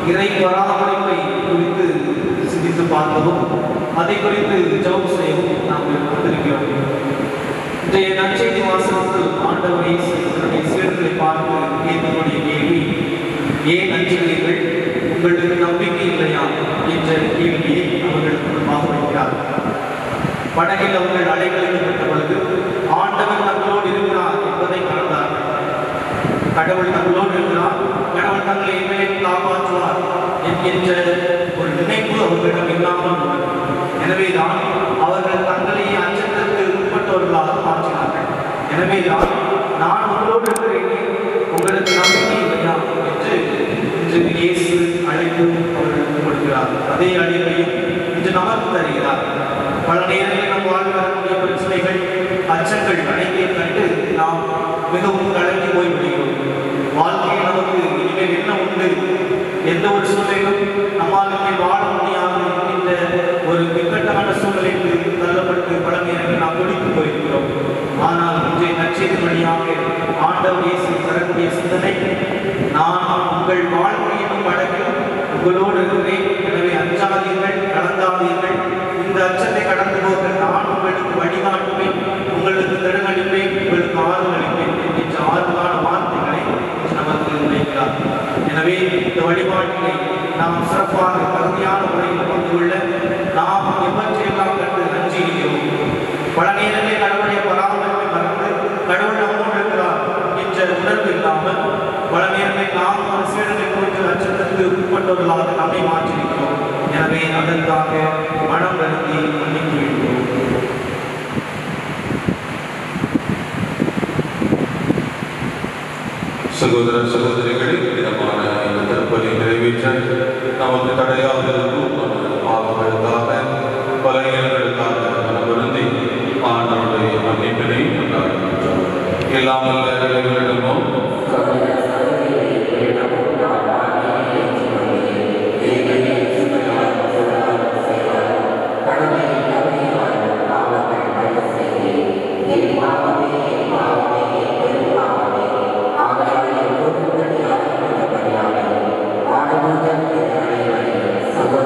இறை பராமரிப்பை குறித்து சிந்தித்து பார்க்கவும் அதை குறித்து ஜெபம் செய்யவும் நாம் வந்திருக்கிறோம் இன்றைய நற்செய்தி வாசகத்தில் ஆண்டவர் இயேசு தன்னுடைய சீடர்களை பார்த்து கேட்கக்கூடிய கேள்வி ஏன் அஞ்சுகிறீர்கள் உங்களுக்கு நம்பிக்கை இல்லையா என்ற கேள்வியை அவர்களுக்கு முன்பாக வைக்கிறார் படகில் அவர்கள் அலைகளிக்கப்பட்ட பொழுது ஆண்டவர் தங்களோடு இருக்கிறார் என்பதை கலந்தார்கள் கடவுள் தங்களோடு இருக்கிறார் கடவுள் தங்களை இனிமேல் காப்பாற்றுவார் என்கின்ற ஒரு நினைப்பு அவர்களிடம் இல்லாமல் உள்ளது. எனவேதான் அவர்கள் தங்களை அச்சத்திற்கு உட்பட்டவர்களாக மாற்றினார்கள் எனவேதான் நான் உங்களோடு இருக்கிறேனே உங்களுக்கு நம்பிக்கை இல்லையா என்று இன்று இயேசு அழைப்பு அவர்களுக்கு கொடுக்கிறார் அதே அழைப்பையும் இன்று நமக்கு தருகிறார் பல நேரங்களில் நம் வாழ்வில் வரக்கூடிய பிரச்சனைகள் அச்சங்கள் அனைத்தை கண்டு நாம் மிகவும் கலங்கி போய் விடுகிறோம் வாழ்க்கையில் நமக்கு இனிமேல் என்ன உண்டு எந்த ஒரு சூழ்நிலையும் நம்மால் இனிமேல் வாழ முடியாது என்கின்ற ஒரு இக்கட்டான சூழ்நிலைக்கு தள்ளப்பட்டு பல நேரங்கள் நாம் துடித்து போயிருக்கிறோம் ஆனால் இன்றைய நற்செய்தி வழியாக ஆண்டவர் இயேசு தரக்கூடிய சிந்தனை நான் உங்கள் வாழ்க்கையினும் வழக்கில் உங்களோடு இருக்கிறேன் எனவே அஞ்சாதீர்கள் கலந்தாதீர்கள் இந்த அச்சத்தை கடந்து போக நான் உங்களுக்கு வழிகாட்டுவேன் உங்களுக்கு திறனளிப்பேன் உங்களுக்கு ஆறுதல் அளிப்பேன் என்கின்ற ஆறுதலான வார்த்தைகளை இன்று நமக்கு வைக்கிறார் எனவே இந்த வழிபாட்டினை நாம் சிறப்பாக தகுதியான முறையில் கொண்டு கொள்ள நாம் எவற்றையெல்லாம் கண்டு அஞ்சுகிறோம் பல நேரங்களில் கடவுளுடைய பராமரிப்பை மறந்து கடவுள் நம்மோடு இருக்கிறார் என்ற உணர்வு இல்லாமல் பல நேரங்களில் நாம் ஒரு சீடனை குறித்து அச்சத்திற்கு உட்பட்டவர்களாக நம்மை மாற்றியிருக்கிறோம் எனவே அதற்காக மனம் வருந்தி மன்னித்து விடுவோம் சகோதர சகோதரிகளே விதமான இந்த திருப்பதி நிறைவேற்ற நமக்கு தடையாக இருக்கும் நமது பாவங்களுக்காக பலகீனங்களுக்காக மனவருந்தி ஆண்டவருடைய மன்னிப்பினை கொண்டாடுகின்றோம் எல்லாம் வல்ல இறைவனிடமும் சகோதர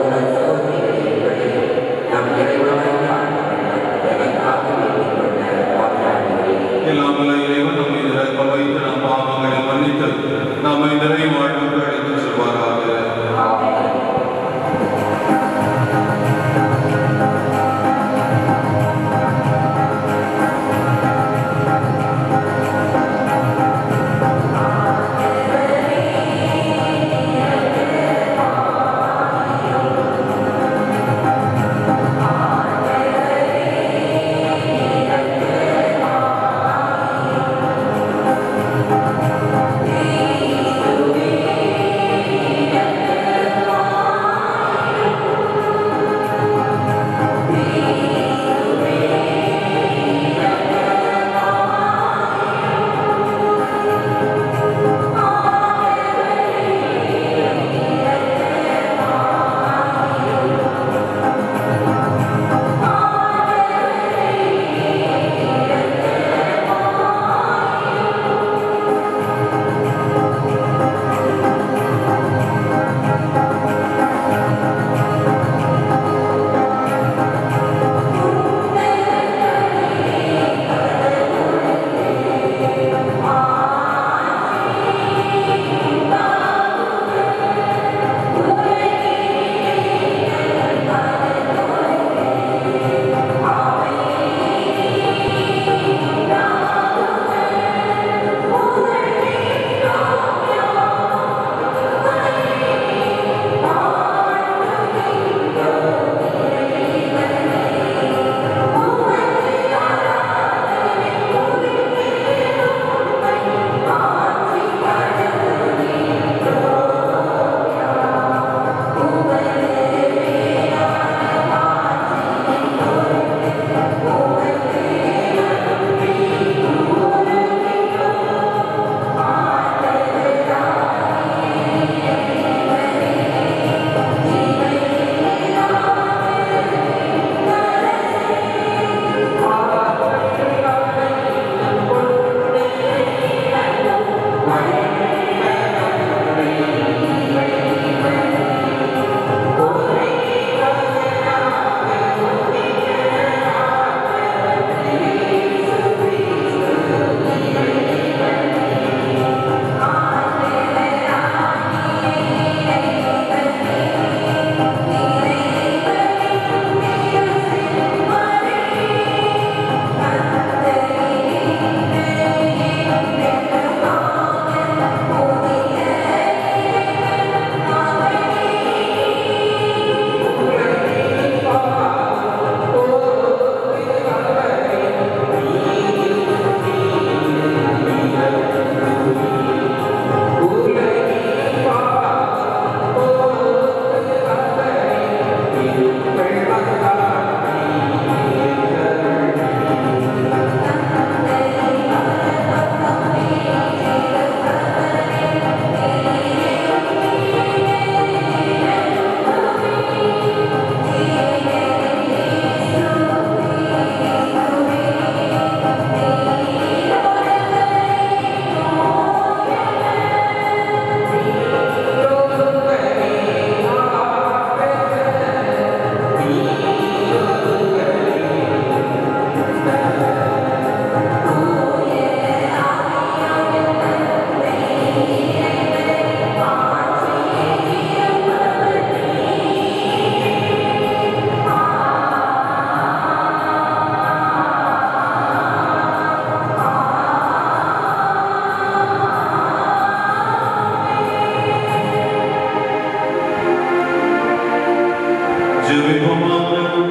ஜெபிப்போமாக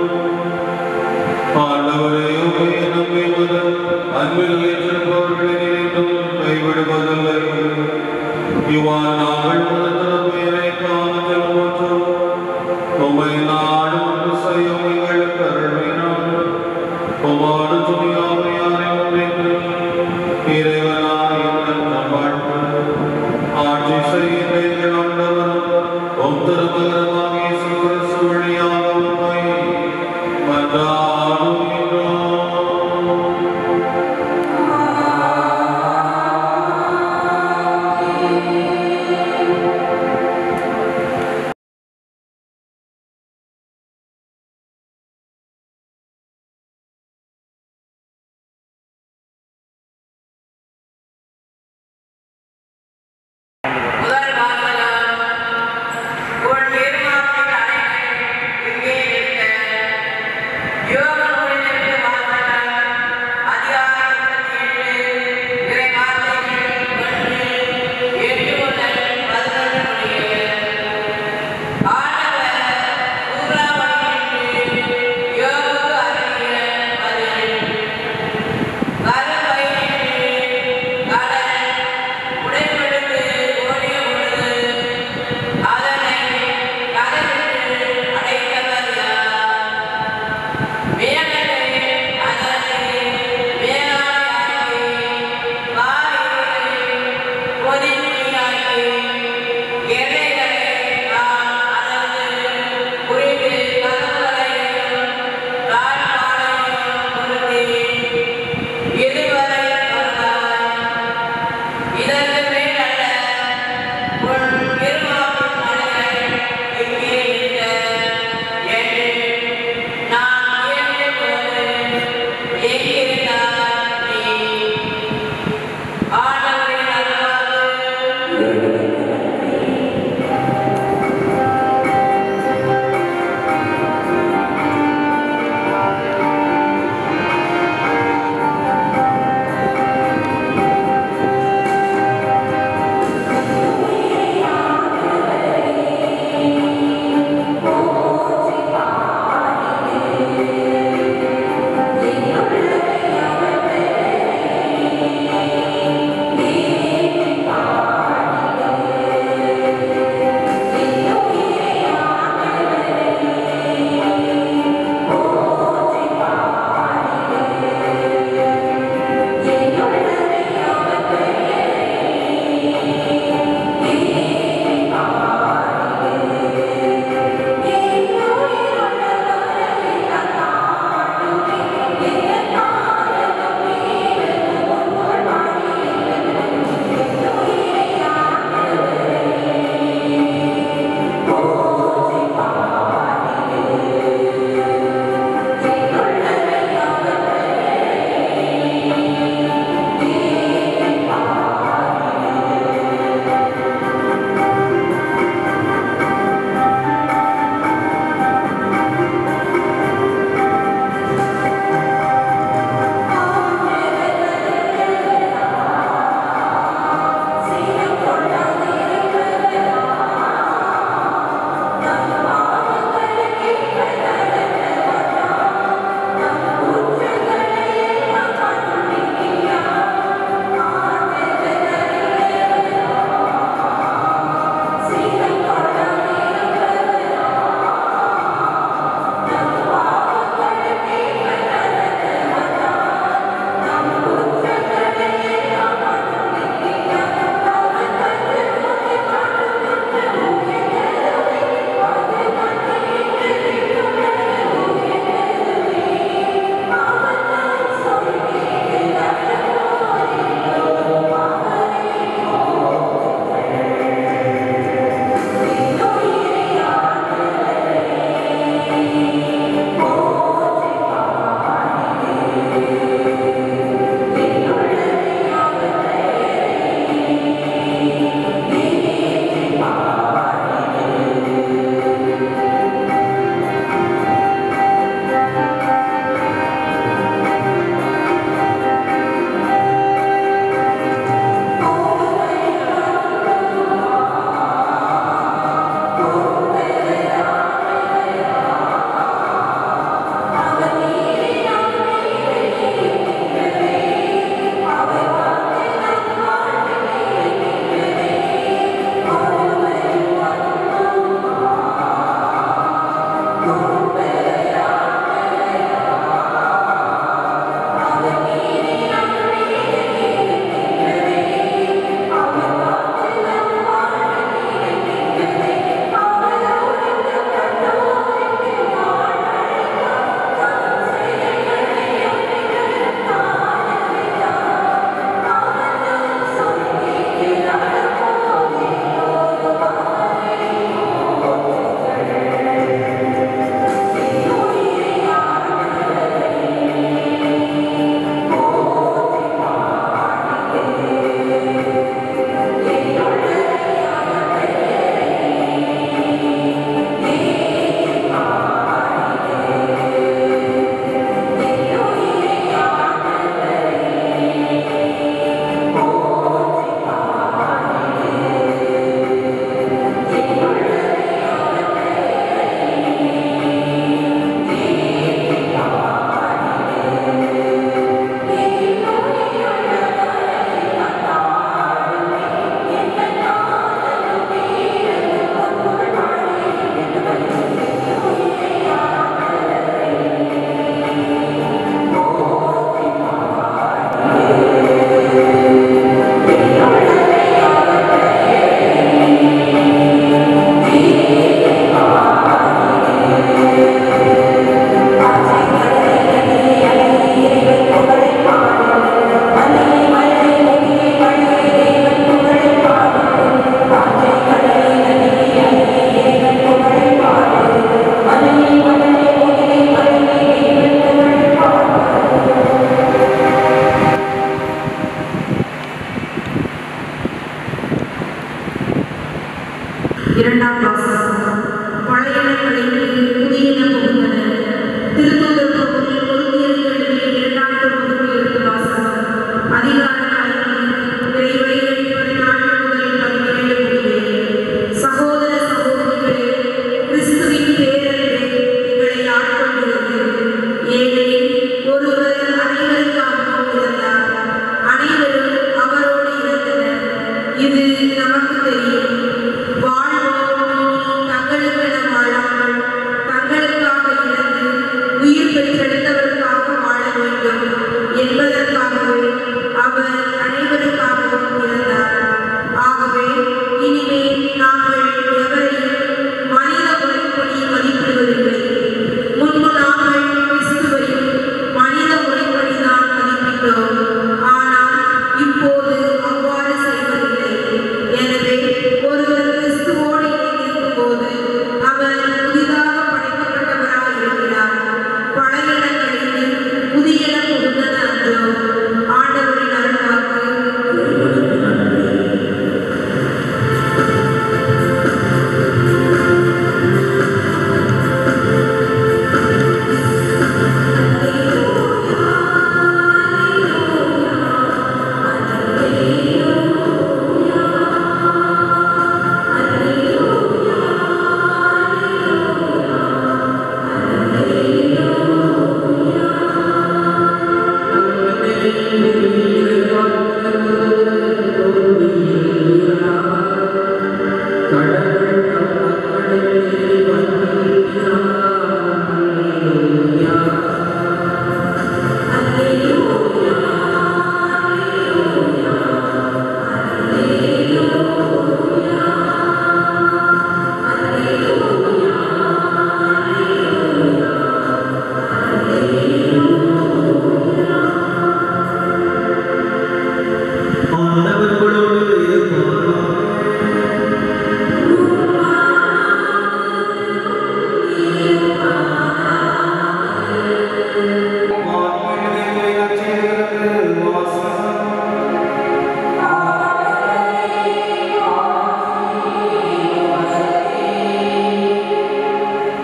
ஆண்டவரே உம்மை நம்பியவது அன்பில் ஏற்றிருப்பவர்களை நினைத்தும் கைவிடுவதில்லை இவ்வாறு நாங்கள் முதல் பெயரை காண ஜெபமோற்றோம் உம்மை நாடும் அன்பு செய்யும் எங்களுக்கு அருள்வினார் உமாடு துணியாமையாரை முன்னிட்டு இறைவனாய் எங்கள் வாழ்வு ஆட்சி செய்கின்ற எங்கள் ஆண்டவரும் உம் திருமகனமாகிய இயேசு கிறிஸ்து வழியாக உம்மை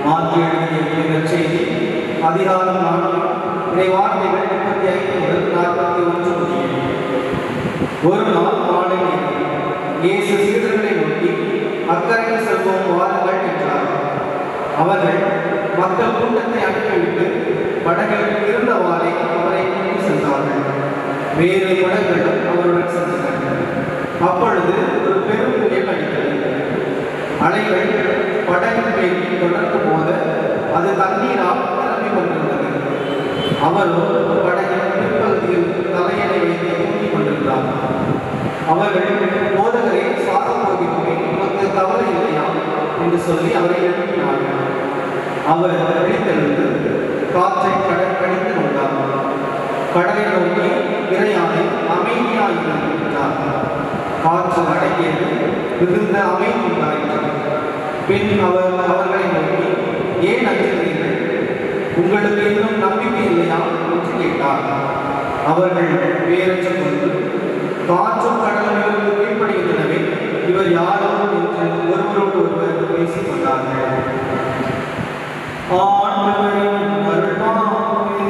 மாற்றி எழுதிய நற்செய்தி அதிகாரம் நான்கு இதை வார்த்தைகள் முப்பத்தி ஐந்து முதல் நாற்பத்தி ஒன்று முடிய ஒரு நாள் மாலை நேரம் இயேசு சீடர்களை நோக்கி அக்கறையில் செல்வோம் வாருங்கள் என்றார் அவர்கள் மக்கள் கூட்டத்தை அனுப்பிவிட்டு படகில் இருந்தவாறே அவரை கூட்டி சென்றார்கள் வேறு படகுகளும் அவருடன் சென்றன அப்பொழுது ஒரு பெரும் புயல் அடித்தது அலைகள் படகின் மேல் தொடர்ந்து போத அது தண்ணீரால் நிரம்பி கொண்டிருந்தது அவரோ படகின் பிற்பகுதியில் தலையணை வைத்து தூங்கிக் கொண்டிருந்தார் அவர்கள் போதகரை சாக போகிறோமே உமக்கு கவலை இல்லையா என்று சொல்லி அவரை எழுப்பினார்கள் அவர் விழித்தெழுந்து காற்றை கடல் கடித்து கொண்டார் கடலை நோக்கி இறையானை அமைதியாக என்றார் காற்று அடங்கியது மிகுந்த அமைதி உண்டாயிற்று பின் அவர் அவர்களை நோக்கி ஏன் அஞ்சுகிறீர்கள் உங்களுக்கு இன்னும் நம்பிக்கை இல்லையா என்று கேட்டார் அவர்கள் வேறற்ற கொண்டு காற்றும் கடலிலிருந்து கீழ்ப்படுகின்றனவே இவர் யாரோ என்று ஒருவரோடு ஒருவர் பேசிக் கொண்டார்கள் ஆண்டவரின் அருள்வாக்கு.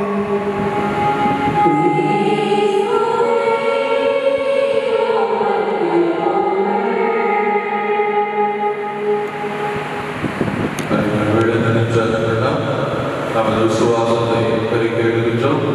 நமது விசுவாசத்தை பெருக்க எழுகின்றோம்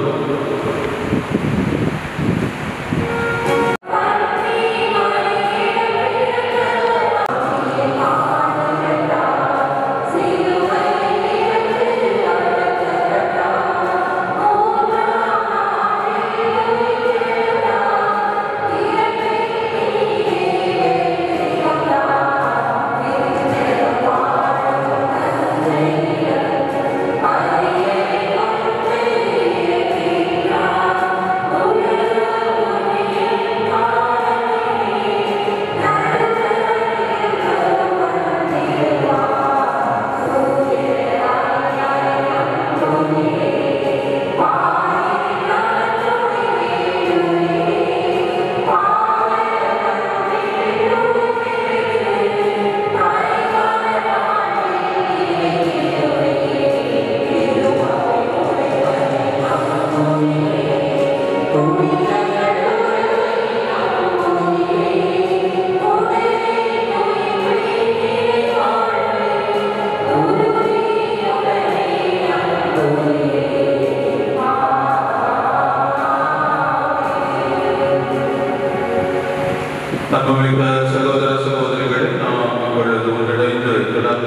நம்முடைய சகோதர சகோதரிகளை நாம் இப்பொழுது ஒன்றிணைந்து தொடர்ந்து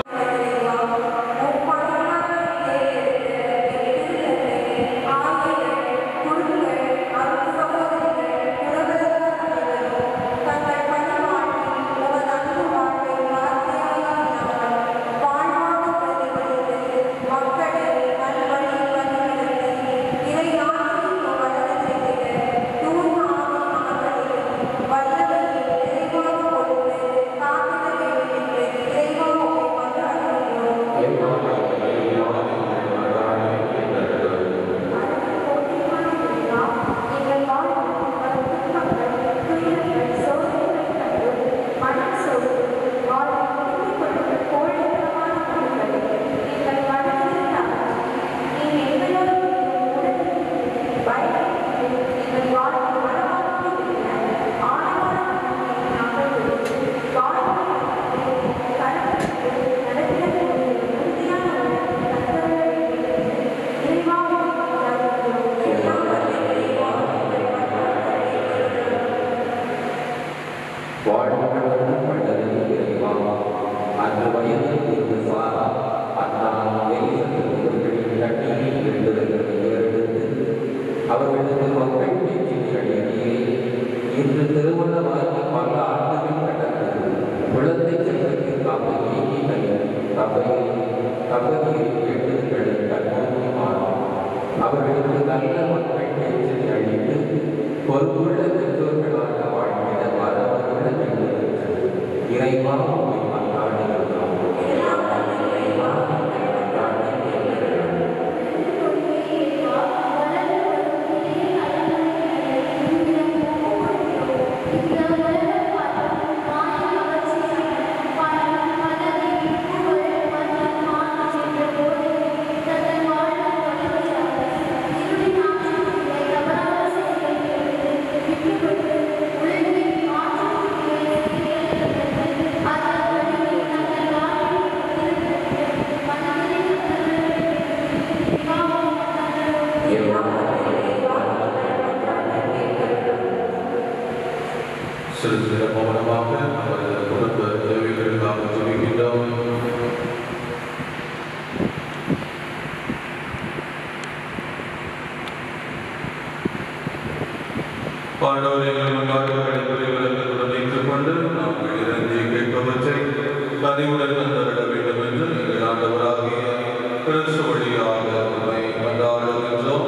வாழ்வதற்கும் வல்லது இறைவா அன்று வயதில் இருந்து சாரா அண்ணா வெளியில் கண்ணீரில் எழுதுவதற்கு ஏறெடுத்து அவர்களது மக்கள் நெஞ்சில் அடங்கியே இன்று திருமணமாகி பல ஆண்டுகள் கடந்தது குழந்தை செல்வதற்காக ஏங்கினை தபையை தபையில் எழுதுகளை கண்ணோக்கி மாறும் அவர்களுக்கு நல்ல மக்கள் நெஞ்சில் அழித்து பொறுப்புள்ள பெற்றோர்களாக வாழ்ந்திட வரவர்கள வேண்டும் இறைவா உம்மை மன்றாடுகிறோம் இறைவா உம்மை மன்றாடுகிறோம் Thank you. சிறிது மௌனமாக அவரது குடும்ப தேவைகளுக்காக ஜெபிக்கின்றோம் பாண்டவர்கள் முன்னாடுகளை புரிவதற்குடன் வைத்துக் கொண்டு நாங்கள் இறங்கி கேட்பவற்றை பதிவுடன் தந்திட வேண்டும் என்று எங்கள் ஆண்டவராகிய கிறிஸ்து வழியாக உண்மை கொண்டாடுகின்றோம்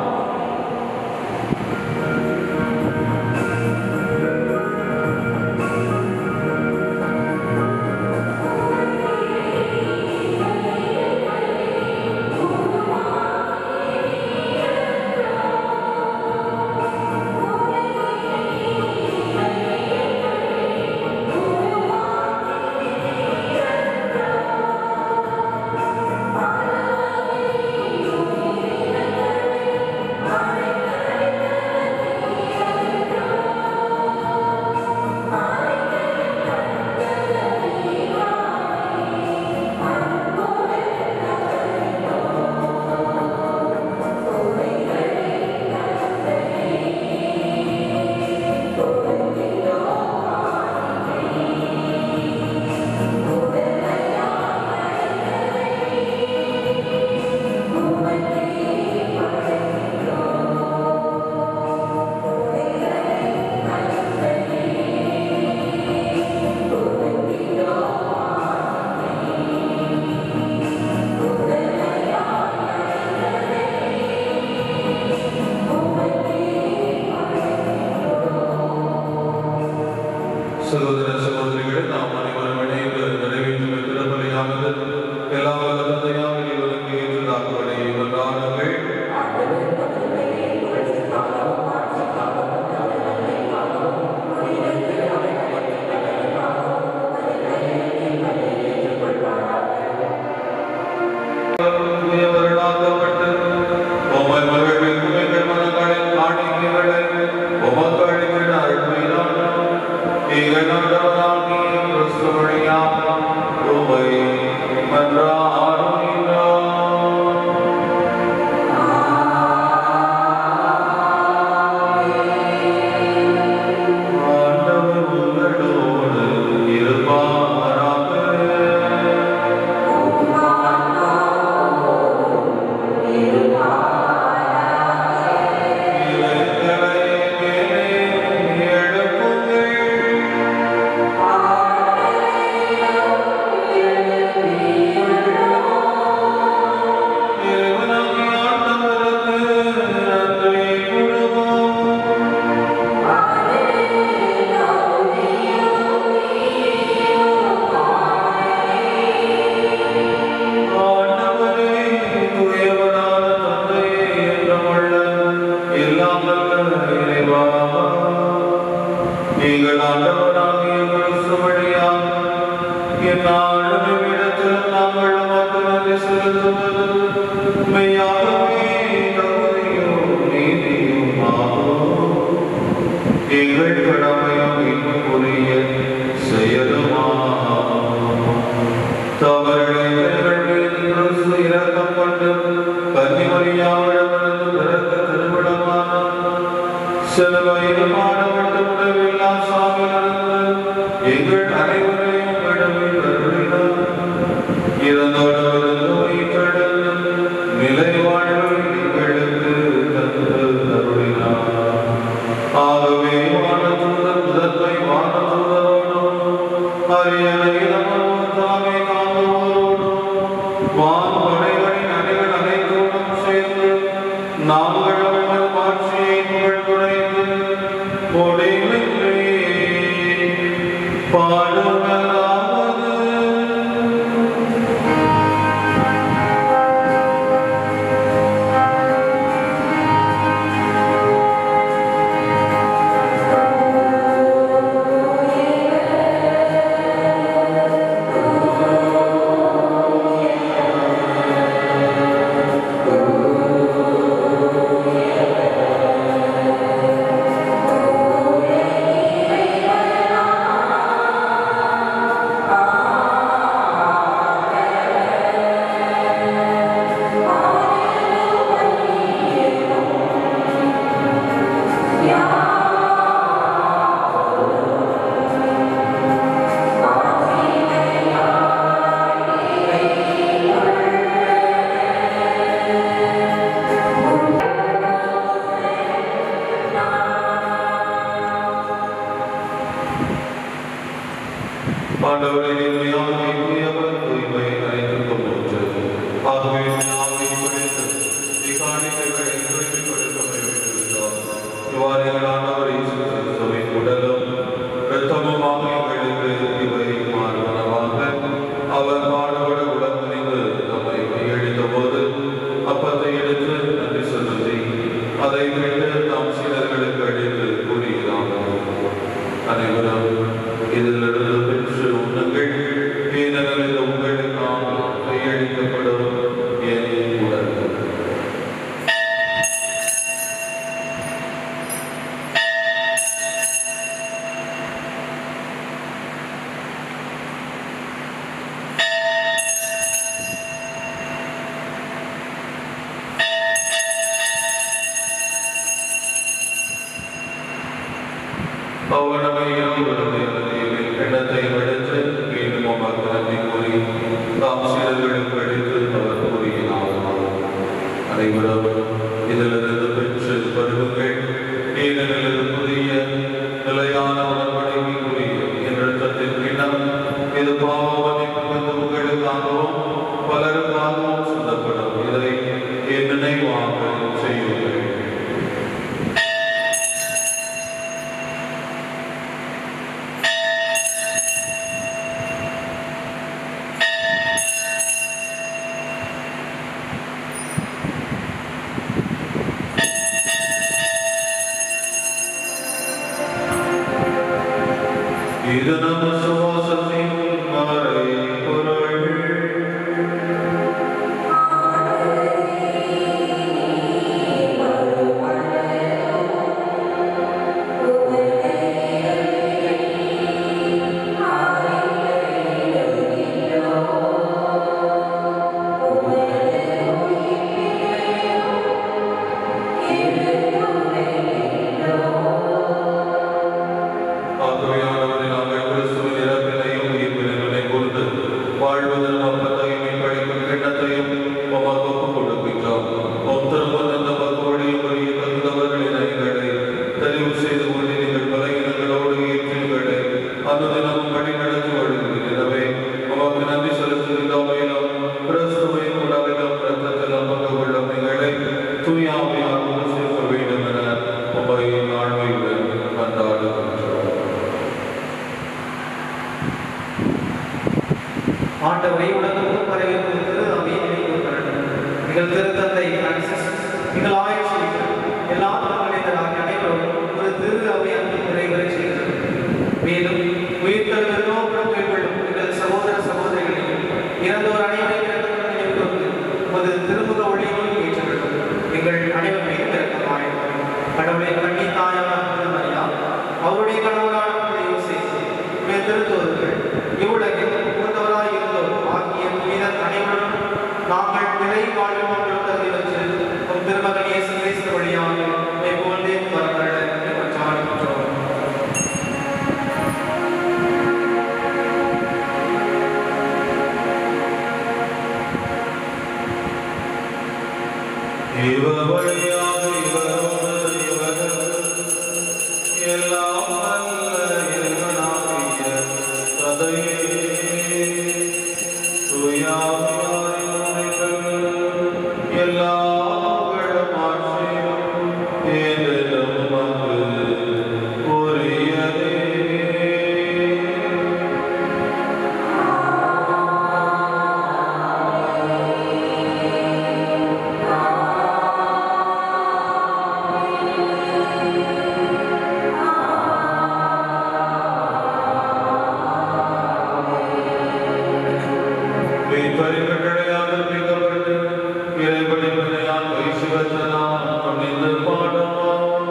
சகோதர சகோதரிகளே நாம் அனைவரும் இணைந்து நிறைவேற்றும் திருப்பலியானது எல்லா வல்ல தந்தையாக இவருக்கு ஏற்றதாக வழியை கொண்டாடுங்கள் தூயவர்களாக்கப்பட்டு உம்மை மகிழ்விக்கும் எங்கள் மனங்களின் காணிக்கைகளை உமக்கு அளிக்கிற அருள்மையினால் எங்கள் ஆண்டவராகிய கிறிஸ்து வழியாக உம்மை மன்றாடுகின்றோம். ஆண்டவர் உங்களோடு இருப்பாராக நீங்கள் ஆண்டவராகிய கிறிஸ்து வழியாக எந்நாளும் இடத்தில் நாங்கள் உமக்கு நன்றி செலுத்துவது மெய்யாகவே தகுதியும் நீதியுமாகும். எங்கள் கடமையும் இன்னுக்குரிய செயலுமாகும். தவறுகளை எங்கள் மீது கிறிஸ்து இரக்கம் கொண்டு கன்னிமரியாவிடமிருந்து பிறக்க திருமணமானார். சிலுவையில் பாடுபட்டு முடிவில்லா சாவிலிருந்து எங்கள் அனைவரையும் விடுவி கருளினார். இறந்தோடமிருந்து உயிர்த்தெழுந்து நிலை வாழ்வை எங்களுக்கு தந்து அருளினார். ஆகவே வானதூதர் முதன்மை வானதூதரோடும் அரியணை நமோர் தாமே காண்பவரோடும் வான்படைகளின் அணிகள் அனைத்தோடும் சேர்ந்து நாங்கள் உங்கள் மாட்சியை புகழ்ந்துரைத்து முடிவின்றி பாடுவதாவது ஆ ஆகவே ஆவியை குறைத்து இக்காணிக்கைகளை திருப்பி கொடுக்க வேண்டும் இவ்வாறு எங்கள் ஆண்டவர் இயேசு கிறிஸ்துவின் உடலும் இரத்தமுமாக எங்களுக்கு இவை மாறுவனவாக அவர் பாடுபட உடம்பணிந்து நம்மை கையெழுத்த போது அப்பத்தை எடுத்து நன்றி செலுத்தி அதை விட்டு நம் சீடர்களுக்கு அடித்து கூறியதாம் அனைவரும் இதிலிருந்து பெற்று உண்ணுங்கள் ஏனெனில் இது உங்களுக்காக கையளிக்கப்படும் என் உடல் பௌர்ணமி இரவு விருந்தில் எண்ணத்தை விடுத்து மீண்டும் உமக்கு நன்றி கூறி தாம் சீடர்களுக்கு அளித்து அவர் கூறினார் அனைவரும் இதிலிருந்து பெற்று பருகுங்கள் ஏனெனில் இது புதிய நிலையான உடன்படிக்கைக்குரிய என் ரத்தத்தின் கிண்ணம் இது பாவமன்னிப்பு வந்து உங்களுக்காகவும் பலருக்காகவும் சொல்லப்படும் இதை என் நினைவாக செய்யுங்கள் இது நம் சுவாசத்தின் மறை பொருள் ஆகவேயானவரை நாங்கள் கிறிஸ்துவின் இறப்பினையும் உயிர்ப்பினையும் நினைகூர்ந்து வாழ்வதன் அப்பத்தையும் இப்படிக்கும் கிண்ணத்தையும் உமக்கு ஒப்புக் கொடுக்கின்றோம் உம் திருமண இந்த மக்களுடைய பெரிய தகுந்தவர்களின் ஐகளை தெரிவு செய்து கொண்டு நீங்கள் பலகீனங்களோடு ஏற்றீர்களே அனுதினமும் வழி நடத்தி வருகிறீர்கள் எனவே உமக்கு நன்றி செலுத்துகின்றோம் மேலும் கிறிஸ்துவின் உடலிலும் இரத்தத்திலும் பங்கு கொள்ளும் எங்களை தூயாமையால் ஒன்று சேர்க்க வேண்டும் என உம்மை ஆழ்மையுடன் கொண்டாடுகின்றோம் ஆண்டவரை உலகத்துக்கு பரவியிருக்கும் திரு அவையை நினைவுறுத்தல் எங்கள் திருத்தந்தை பிரான்சிஸ் எங்கள் ஆயுஷ் எல்லா மனிதராக அனைவரும் ஒரு திரு அவை அன்பு நிறைவேறச் செய்கிறது மேலும் உயிர்த்தெழுதலோ கொள்ளும் எங்கள் சகோதர சகோதரிகளையும் இறந்தோர் அனைவரையும் இறந்தோர் நினைவுகூர்ந்து உமது திருமுக ஒளியோடு ஏற்றுள்ளது எங்கள் அனைவர் மீது இறக்கமாய் கடவுளை கண்ணி தாயான மரியா அவருடைய கணவரான புனித யோசேப்பு உடைய திருத்தோர்கள் இவ்வுலகில் மூத்தவராய் இருந்தோம் ஆகிய புனிதர் அனைவரும் நாங்கள் நிலை வாழும் மக்கள் தகுதி வச்சு உம் திருமகன் இயேசு கிறிஸ்து வழியாக உம்மை புகழ்ந்தே வரவர்கள சாணிக்கிறோம் இவர் வழியாக இவரோடு இவர் எல்லாம் நல்ல இறைவனாகிய தந்தையே, தூயாவியாரின் உரைகள் எல்லா புகழும் ஆட்சியும் ஏதேனும் உமக்கு உரியதே. மீட்பரிகளையால் பிக்கப்பட்டு இறைவனிமையால் வைசுவத்தனால் பணிந்து பாடுவோம்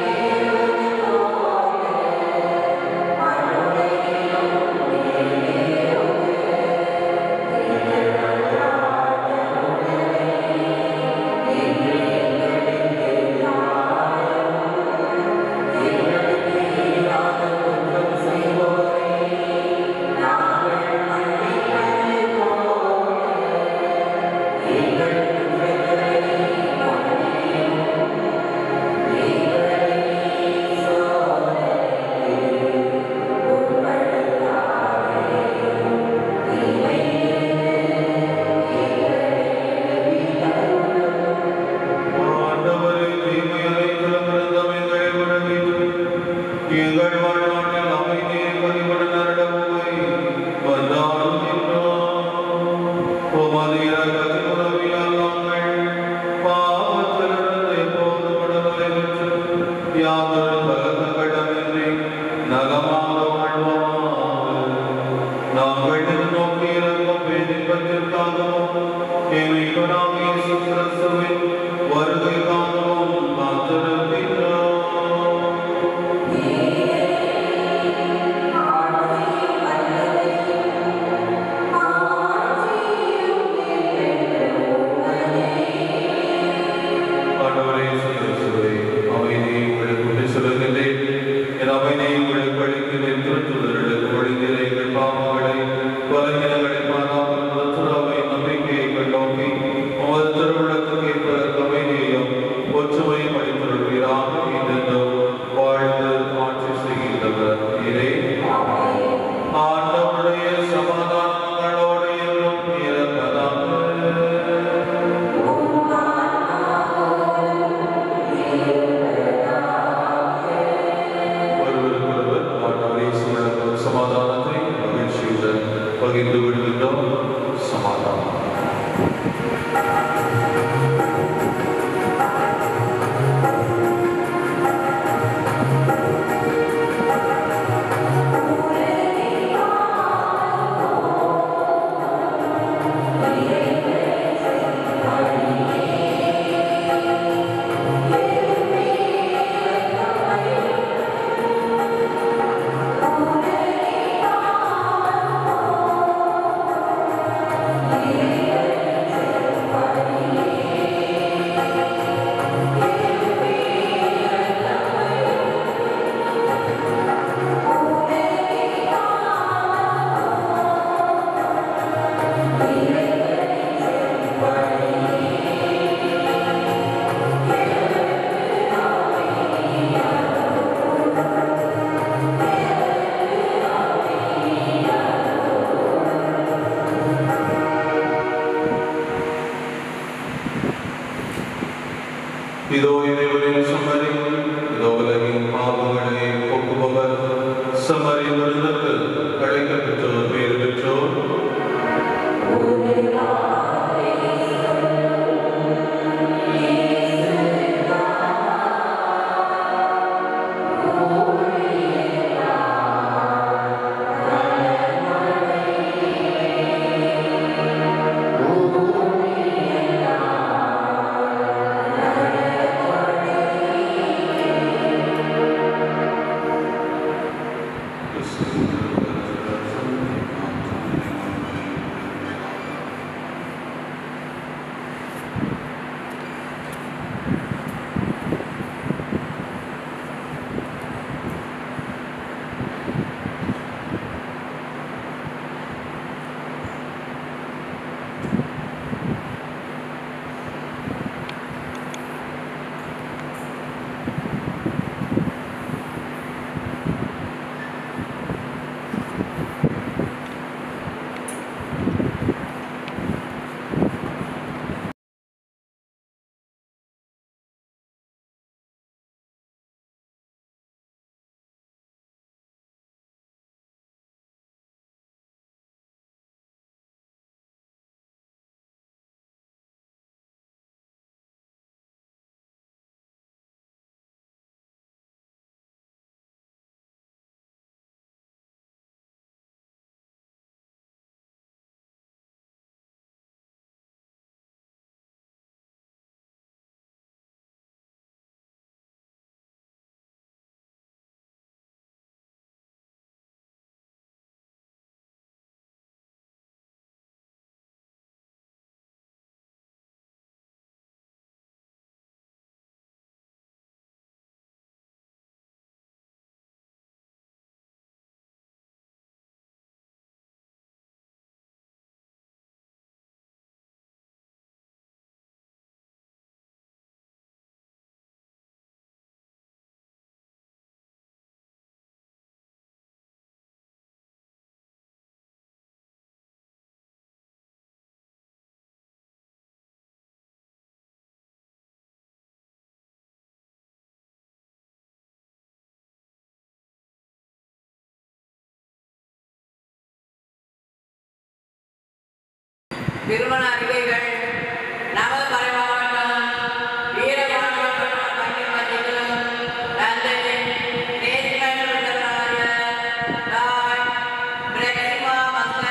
Thank நாங்கள் எதிர்நோக்கியிருக்கும் பேரின்பத்திற்காகவும் எமைப்படாக இயேசு கிறிஸ்துவின் வருகைக்காகவும் காத்திருக்கின்றோம் ஆண்டவரே இயேசு கிறிஸ்துவே, அமைதியை உங்களுக்கு கொண்டு செல்லுகின்றேன். என் அமைதியை உங்களுக்கு அளிக்கிறேன். திருத்துதர்களுக்கு ஒழிந்திட எங்கள் பாவங்களை, பலவீனங்களை பாராமல் திருத்துறாவை நம்பிக்கையை கண்டோக்கி, உமது திருவுள்ளத்துக்கு ஏற்பதற்கு அமைதியையும் ஒற்றுமையும் அளித்தருள்வீராக என்றென்றும் வாழ்ந்து ஆட்சி செய்கின்றவர் நீரே. ஆண்டவருடைய சமாதானங்களோடு என்றும் இருப்பதாக ஒருவருக்கொருவர் ஆண்டவரை சூழலும் சமாதானத்தை மகிழ்ச்சியுடன் பகிர்ந்து கொள்கின்றோம் சமாதானம் இதோ இறைவனின் சம்மரி இதோ உலகின் பாவங்களை போக்குபவர் சம்மரி விருந்துக்கு அழைக்க பெற்றோர் பேர் பெற்றோர் திருமண அறிக்கைகள் நமது மறைமாவட்டம் வீரமாவட்டம் பள்ளிமதியில் தந்தை தேசிய தாய் பிரெக்சிமா மக்கள்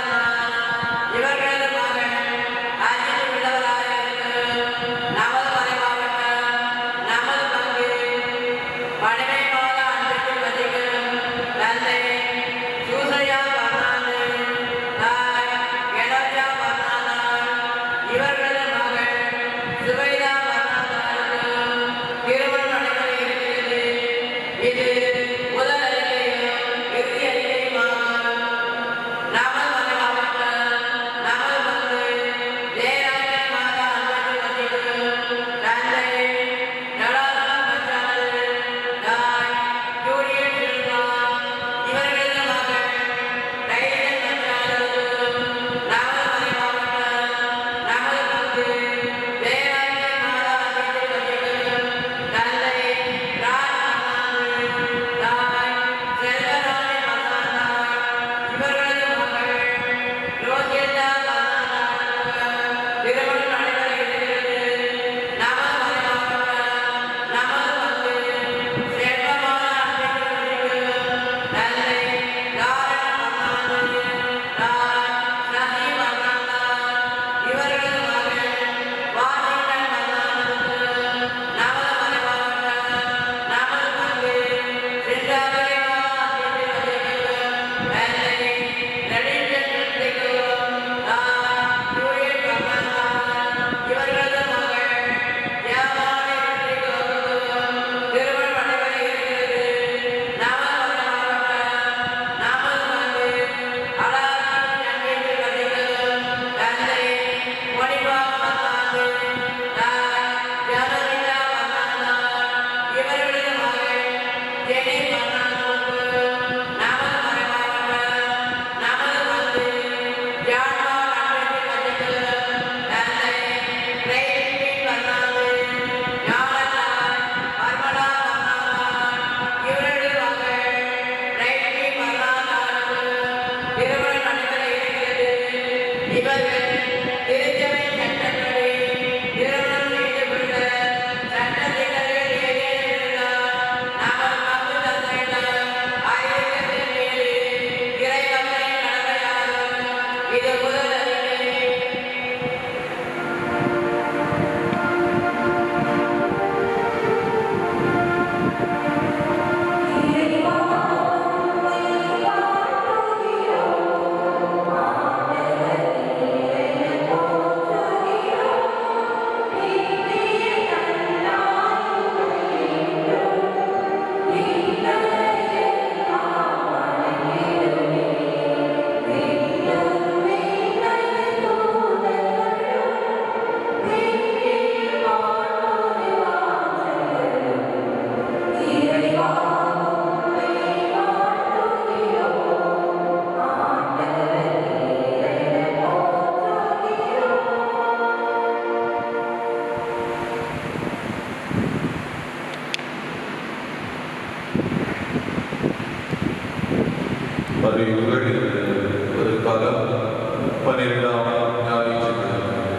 அறிவுகள் ஒரு காலம் பன்னிரெண்டாம் ஞாயிற்றுக்கிழமை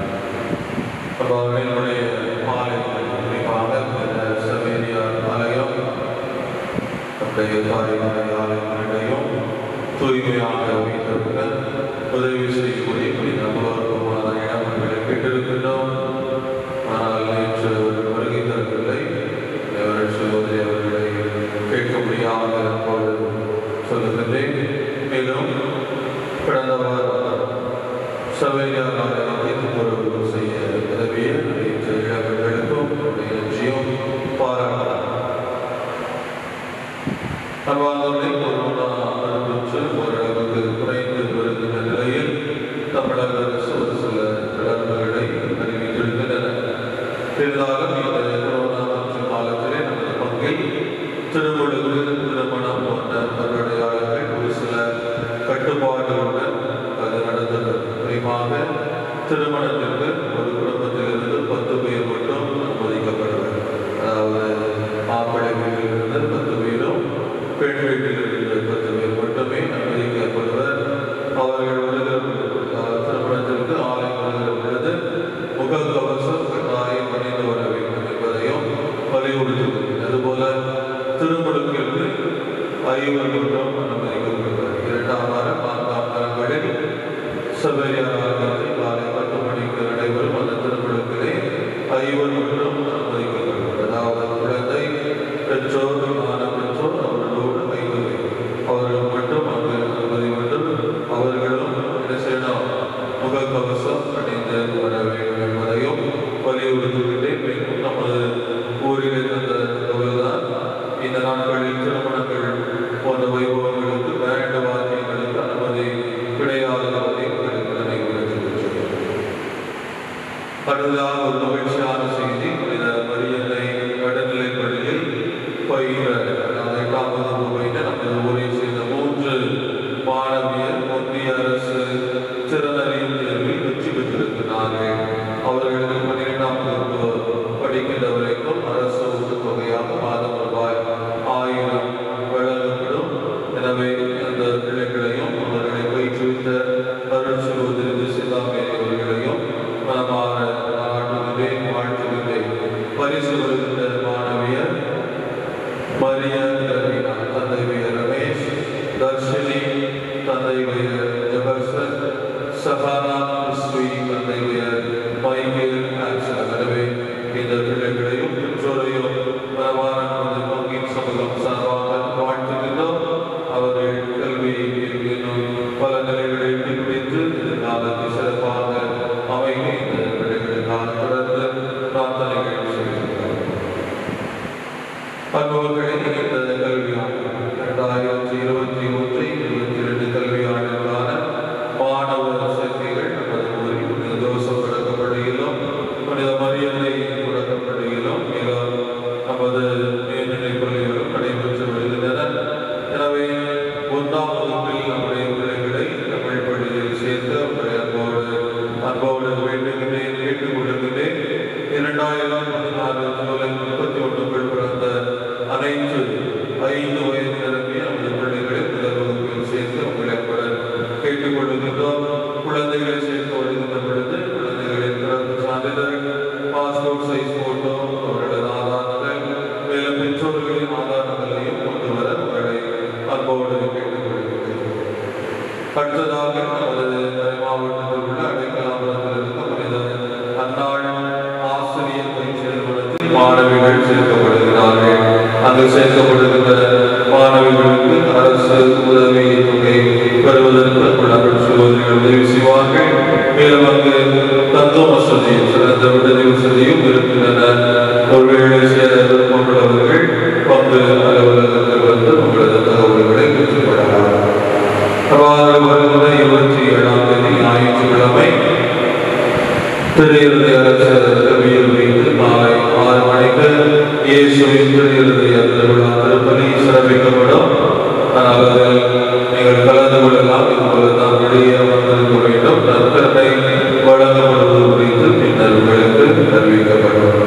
என்னுடைய மாலை குறிப்பாக இந்த சவேரியா ஆலயம் நம்முடைய தாய்மலை ஆலயங்களிடையும் தூய்மையாக வைத்திருக்க உதவி செய்யக்கூடிய புனித அமலோர்க்கமான இடங்களை கேட்டிருக்கின்றோம் ஆனால் நேற்று அவர்கள் வருகை தரவில்லை அவர்கள் சொல்வதை அவர்களை கேட்க முடியாமல் அப்போது சொல்லுகின்றேன் மேலும் கடந்த வாரம் சபையார் ஆலயத்தை துப்புரவு செய்ய உதவிய அனைத்து இழப்புகளுக்கும் என்னுடைய நன்றியும் பாராட்டலாம் அவ்வாறு கொரோனா பெருந்தொற்று ஓரளவுக்கு குறைந்து வருகின்ற நிலையில் தமிழக அரசு ஒரு சில தளர்வுகளை அறிவித்திருக்கின்றன இருந்தாலும் இந்த கொரோனா தொற்று காலத்திலே நமது பங்கில் திருமொழுக்கு திருமணம் போன்ற மறுடையாளர்கள் ஒரு சில கட்டுப்பாடுகளுடன் அது நடந்தது குறிப்பாக திருமணத்திற்கு ஒரு குடும்பத்திலிருந்து பத்து பேர் மட்டும் அனுமதிக்கப்படுவர் அதாவது மாப்பிள்ளை வீட்டிலிருந்து பத்து பேரும் பெண் வீட்டிலிருந்து பத்து பேர் மட்டுமே அனுமதிக்கப்படுவர் அவர்கள் வருகிற பொழுது, திருமணத்திற்கு ஆலை வருகிற பொழுது முகக்கவசம் கட்டாயம் அணிந்து வர வேண்டும் என்பதையும் வலியுறுத்துகிறது அதுபோல திருமணத்திற்கு ஐவர் மட்டும் அனுமதிக்கப்படுவர் இரண்டாம் வாரம் நான்காம் வாரங்களில் சபரியாராகத்தில் காலை பத்து மணிக்கு நடைபெறும் அந்த திருமணத்திலே ஐவர் மட்டும் அனுமதிக்கப்படுவர் அதாவது குழந்தை பெற்றோர் ஞான பெற்றோர் அவர்களோடு ஐவர் அவர்கள் மட்டும் அங்கு அனுமதி வேண்டும் அவர்களும் என்ன செய்யணும் முகக்கவசம் அணிந்து வர வேண்டும் என்பதையும் வலியுறுத்துகின்றேன் மேலும் நமது ஊரிலே தந்த தகவல்தான் இந்த நாட்களில் திருமணங்கள் போன்ற வைபவங்களுக்கு பேரண்ட வாக்கியங்களுக்கு அனுமதி கிடையாது சகானா கிறிஸ்துவை தந்தையுடைய மைக்கேல் ஆக்சன் எனவே இந்த பிள்ளைகளையும் பெற்றோரையும் பரவான நமது பங்கின் சமூகம் சார்பாக வாழ்த்துகின்றோம் அவர்கள் கல்வி இன்னும் பல நிலைகளை பிடித்து எதிர்காலத்தை சிறப்பாக அமைக்க இந்த பிள்ளைகளுக்காக தொடர்ந்து பிரார்த்தனைகள் செய்கின்றோம் பண்புகளே இந்த கல்வியாண்டு இரண்டாயிரத்தி இருபத்தி ஒன்று இருபத்தி இரண்டு கல்வியாண்டிற்கான மாணவர் சேர்க்கைகள் நமது ஊரில் புனித ஜோசப் தொடக்கப்பள்ளியிலும் புனித மரியன்னை தொடக்கப்பள்ளியிலும் மேலும் நமது மேல்நிலைப் பள்ளிகளும் நடைபெற்று வருகின்றன எனவே ஒன்றாம் வகுப்பில் நம்முடைய பிள்ளைகளை தமிழ் பள்ளியில் சேர்த்து அவர்களை அன்போடு அன்போடு வேண்டுகிறேன் கேட்டுக்கொள்கிறேன் இரண்டாயிரம் பதினாறு ஜூலை முப்பத்தி ஒன்றுக்குள் பிறந்த அனைத்து ஐந்து வயது நிரம்பிய நமது பிள்ளைகளை முதல் வகுப்பில் சேர்த்து உங்களை அன்புடன் கேட்டுக்கொள்கின்றோம் குழந்தைகளை சேர்த்து வருகின்ற பொழுது குழந்தைகளின் பிறப்பு சான்றிதழ் பாஸ்போர்ட் சைஸ் போட்டோ அவர்களது ஆதாரங்கள் மேலும் பெற்றோர்களின் ஆதாரங்களையும் கொண்டு வர உங்களை அன்போடு கேட்டுக்கொள்கிறேன் அடுத்ததாக நமது மறை மாவட்டத்தில் உள்ள அடைக்கலாபுரத்தில் இருக்க புனித அன்னாள் ஆசிரியர் பயிற்சி நிறுவனத்தில் மாணவிகள் சேர்க்கப்படுகிறார்கள் அங்கு சேர்க்கப்படுகின்ற மாணவிகளுக்கு அரசு உதவி தொகை பெறுவதற்கு குழந்தை சகோதரிகள் உதவி செய்வார்கள் மேலும் அங்கு தங்கும் வசதியும் சிறந்த விடுதி வசதியும் இருக்கின்றன ஒருவேளை சேர விருப்பமுள்ளவர்கள் பங்கு அலுவலகத்தில் வந்து உங்களது தகவல்களை பெற்றுக்கொள்ளலாம் அவ்வாறு வருகிற இருபத்தி ஏழாம் தேதி ஞாயிற்றுக்கிழமை திரையிறுதி அரசர் ரவியில் வைத்து மாலை ஆறு மணிக்கு இயேசுவின் திரையிறுதி திருவிழா திருப்பலி சிறப்பிக்கப்படும் ஆனால் அதில் நீங்கள் கலந்து கொள்ளலாம் இப்போது நாம் வெளியே வந்திருக்க வேண்டும் நற்கரணை வழங்கப்படுவது குறித்து பின்னர் உங்களுக்கு தெரிவிக்கப்படும்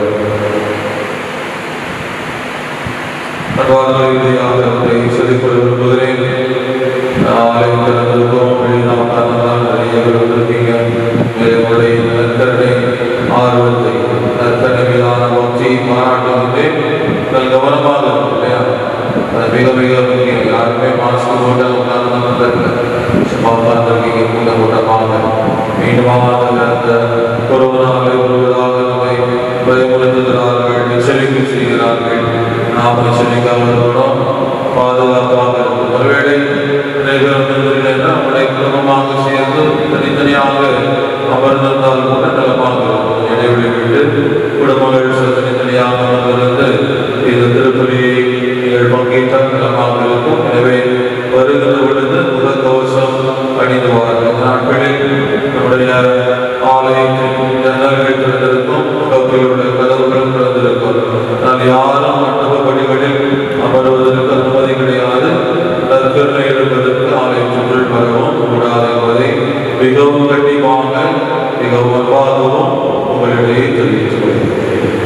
அன்பார்ந்த இறுதியாக ஒன்றை சொல்லிக் கொள்ள விரும்புகிறேன் நாளை திறந்திருக்கோம் வெளிநாட்டாளர்கள் நிறைய பேர் வந்திருக்கீங்க மேலும் உங்களுடைய நற்கரணை ஆர்வத்தை நற்கரணை மீதான பக்தி பாராட்டுகின்றேன் நீங்கள் கவனமாக இருக்கும் இல்லையா அது மிக மிக முக்கியம் யாருமே மாஸ்க் போட்டு உட்கார்ந்து சும்மா உட்கார்ந்துருக்கீங்க கூட்ட கூட்டமாக மீண்டுமாக அந்த கொரோனாவை வருவதாக நம்மை பயமுறுத்துகிறார்கள் எச்சரிக்கை செய்கிறார்கள் நாம் எச்சரிக்காமல் இருக்கணும் பாதுகாப்பாக இருக்கும் ஒருவேளை நிறைவேறவில்லை என்றால் நம்முடைய குடும்பமாக சேர்ந்து தனித்தனியாக அமர்ந்திருந்தால் கூட நலமாக இருக்கும் இடைவெளி விட்டு குடும்பங்கள் சில தனித்தனியாக அமர்ந்திருந்து இந்த திருப்பலியை நீங்கள் பங்கேற்றால் நலமாக இருக்கும் எனவே வருகின்ற பொழுது முகக்கவசம் அணிந்து வாருங்கள் நாட்களில் நம்முடைய ஆலயத்தின் ஜன்னல்கள் திறந்திருக்கும் முகப்பில் உள்ள கதவுகளும் திறந்திருக்கும் நான் யாரும் மண்டப படிகளில் அமர்வதற்கு அனுமதி கிடையாது நற்கருணை எடுப்பதற்கு ஆலயத்திற்குள் வரவும் கூடாது என்பதை மிகவும் கண்டிப்பாக மிகவும் அன்பாகவும் உங்களிடையே தெரிவித்துக் கொள்கிறேன்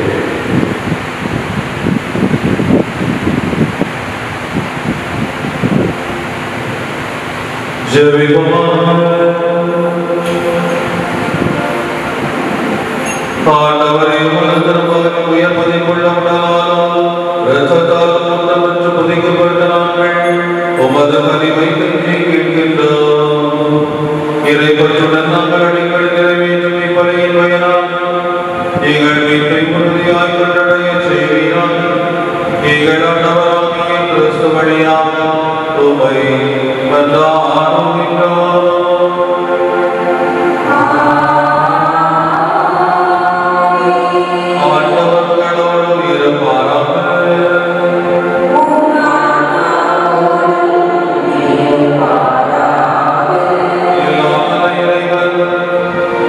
ஆண்டவரே உலகத்திற்காக உயர்வதை கொள்ள விடாலும் இரத்தத்தால் மூலம் என்று புதைக்கப்பட்ட நாங்கள் உமது அறிவை கஞ்சி கேட்கின்றோம் இறைப்பற்றுடன் நாங்கள் அடிக்கடி நிறைவேற்றும் இப்பலியின் பயனாக எங்கள் மீட்பை உறுதியாய் கொண்டடைய செய்வீராக எங்கள் ஆண்டவராகிய கிறிஸ்து வழியாக உமை மன்றாடுகின்றோம் ஆண்டவர்களோடு இருப்பாராக எல்லாம் வல்ல இறைவன்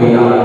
தூய்மையான